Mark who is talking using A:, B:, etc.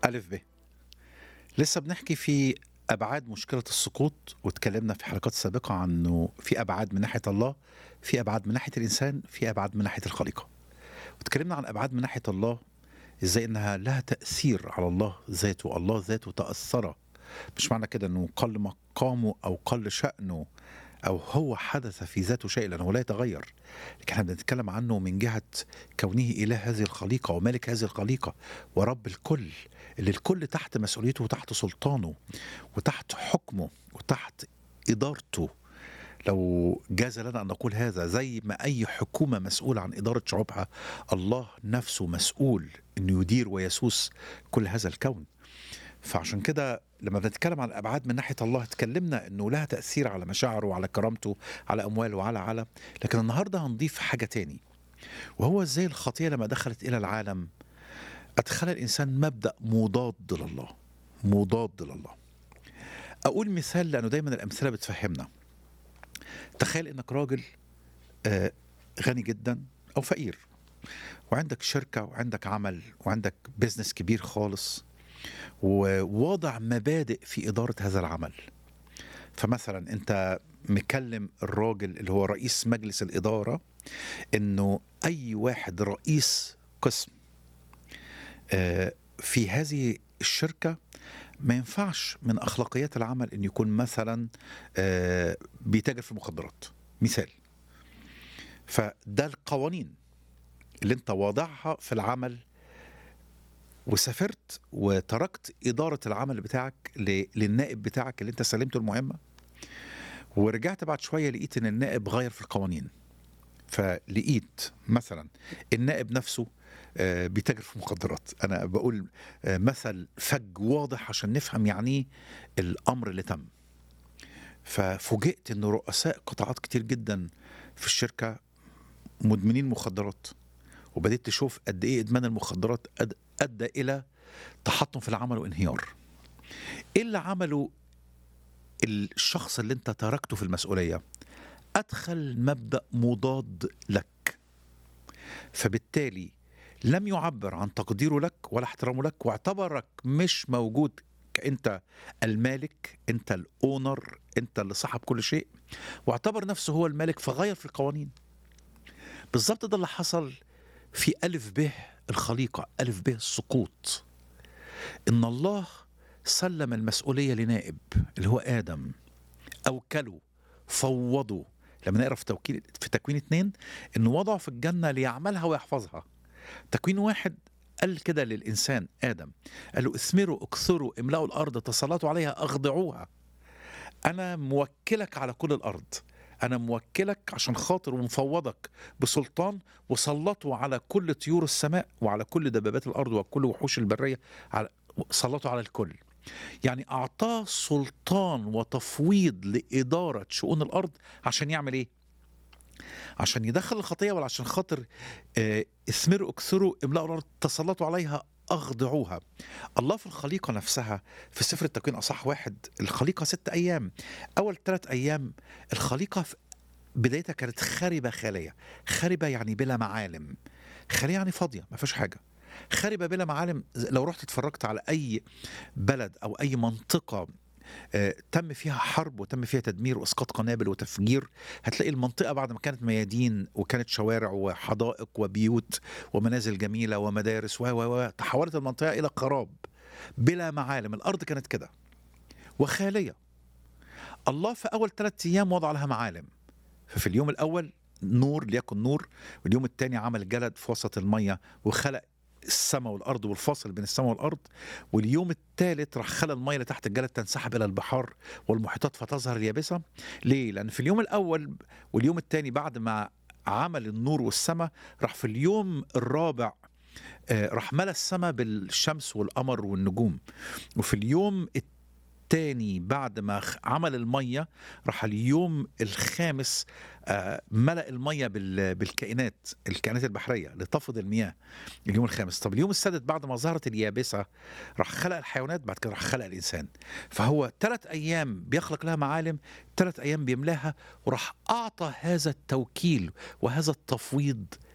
A: ألف ب لسه بنحكي في أبعاد مشكلة السقوط واتكلمنا في حلقات سابقة عن إنه في أبعاد من ناحية الله في أبعاد من ناحية الإنسان في أبعاد من ناحية الخليقة واتكلمنا عن أبعاد من ناحية الله إزاي إنها لها تأثير على الله ذاته الله ذاته تأثر مش معنى كده إنه قل مقامه أو قل شأنه أو هو حدث في ذاته شيء لأنه لا يتغير لكن احنا بنتكلم عنه من جهة كونه إله هذه الخليقة ومالك هذه الخليقة ورب الكل اللي الكل تحت مسؤوليته وتحت سلطانه وتحت حكمه وتحت إدارته لو جاز لنا أن نقول هذا زي ما أي حكومة مسؤولة عن إدارة شعوبها الله نفسه مسؤول أنه يدير ويسوس كل هذا الكون فعشان كده لما بنتكلم عن الابعاد من ناحيه الله اتكلمنا انه لها تاثير على مشاعره وعلى كرامته على امواله وعلى على لكن النهارده هنضيف حاجه تاني وهو ازاي الخطيه لما دخلت الى العالم ادخل الانسان مبدا مضاد لله مضاد لله اقول مثال لانه دايما الامثله بتفهمنا تخيل انك راجل آه، غني جدا او فقير وعندك شركه وعندك عمل وعندك بيزنس كبير خالص ووضع مبادئ في إدارة هذا العمل فمثلا أنت مكلم الراجل اللي هو رئيس مجلس الإدارة إنه أي واحد رئيس قسم آه، في هذه الشركة ما ينفعش من أخلاقيات العمل إن يكون مثلا آه، بيتاجر في المخدرات مثال فده القوانين اللي انت واضعها في العمل وسافرت وتركت إدارة العمل بتاعك ل- للنائب بتاعك اللي انت سلمته المهمة ورجعت بعد شوية لقيت ان النائب غير في القوانين فلقيت مثلا النائب نفسه آه، بيتاجر في مخدرات انا بقول آه، مثل فج واضح عشان نفهم يعني ايه الامر اللي تم ففوجئت ان رؤساء قطاعات كتير جدا في الشركه مدمنين مخدرات وبدأت تشوف قد ايه ادمان المخدرات أد- ادى الى تحطم في العمل وانهيار ايه اللي عمله الشخص اللي انت تركته في المسؤوليه ادخل مبدا مضاد لك فبالتالي لم يعبر عن تقديره لك ولا احترامه لك واعتبرك مش موجود كأنت المالك انت الاونر انت اللي صاحب كل شيء واعتبر نفسه هو المالك فغير في القوانين بالظبط ده اللي حصل في ألف به الخليقة ألف به السقوط إن الله سلم المسؤولية لنائب اللي هو آدم أوكله فوضه لما نقرا في توكيل في تكوين اتنين انه وضعه في الجنه ليعملها ويحفظها تكوين واحد قال كده للانسان ادم قال له اثمروا اكثروا املأوا الارض تسلطوا عليها اخضعوها انا موكلك على كل الارض انا موكلك عشان خاطر ومفوضك بسلطان وسلطوا على كل طيور السماء وعلى كل دبابات الارض وكل وحوش البريه على سلطوا على الكل يعني اعطاه سلطان وتفويض لاداره شؤون الارض عشان يعمل ايه عشان يدخل الخطيه ولا عشان خاطر آه، اثمروا اكثروا املأوا الارض تسلطوا عليها اخضعوها الله في الخليقه نفسها في سفر التكوين اصح واحد الخليقه ست ايام اول ثلاث ايام الخليقه في بدايتها كانت خربه خاليه خربه يعني بلا معالم خاليه يعني فاضيه ما فيهاش حاجه خربه بلا معالم لو رحت اتفرجت على اي بلد او اي منطقه آه، تم فيها حرب وتم فيها تدمير واسقاط قنابل وتفجير هتلاقي المنطقه بعد ما كانت ميادين وكانت شوارع وحدائق وبيوت ومنازل جميله ومدارس و و و تحولت المنطقه الى خراب بلا معالم الارض كانت كده وخاليه الله في اول ثلاثة ايام وضع لها معالم ففي اليوم الاول نور ليكن نور واليوم الثاني عمل جلد في وسط الميه وخلق السماء والارض والفاصل بين السماء والارض واليوم الثالث راح خلى الميه اللي تحت الجلد تنسحب الى البحار والمحيطات فتظهر اليابسه ليه لان في اليوم الاول واليوم الثاني بعد ما عمل النور والسماء راح في اليوم الرابع آه، راح ملا السماء بالشمس والقمر والنجوم وفي اليوم الثاني بعد ما خ- عمل الميه راح اليوم الخامس آه، ملأ الميه بال- بالكائنات الكائنات البحريه لتفض المياه اليوم الخامس طب اليوم السادس بعد ما ظهرت اليابسه راح خلق الحيوانات بعد كده راح خلق الانسان فهو ثلاث ايام بيخلق لها معالم ثلاث ايام بيملاها وراح اعطى هذا التوكيل وهذا التفويض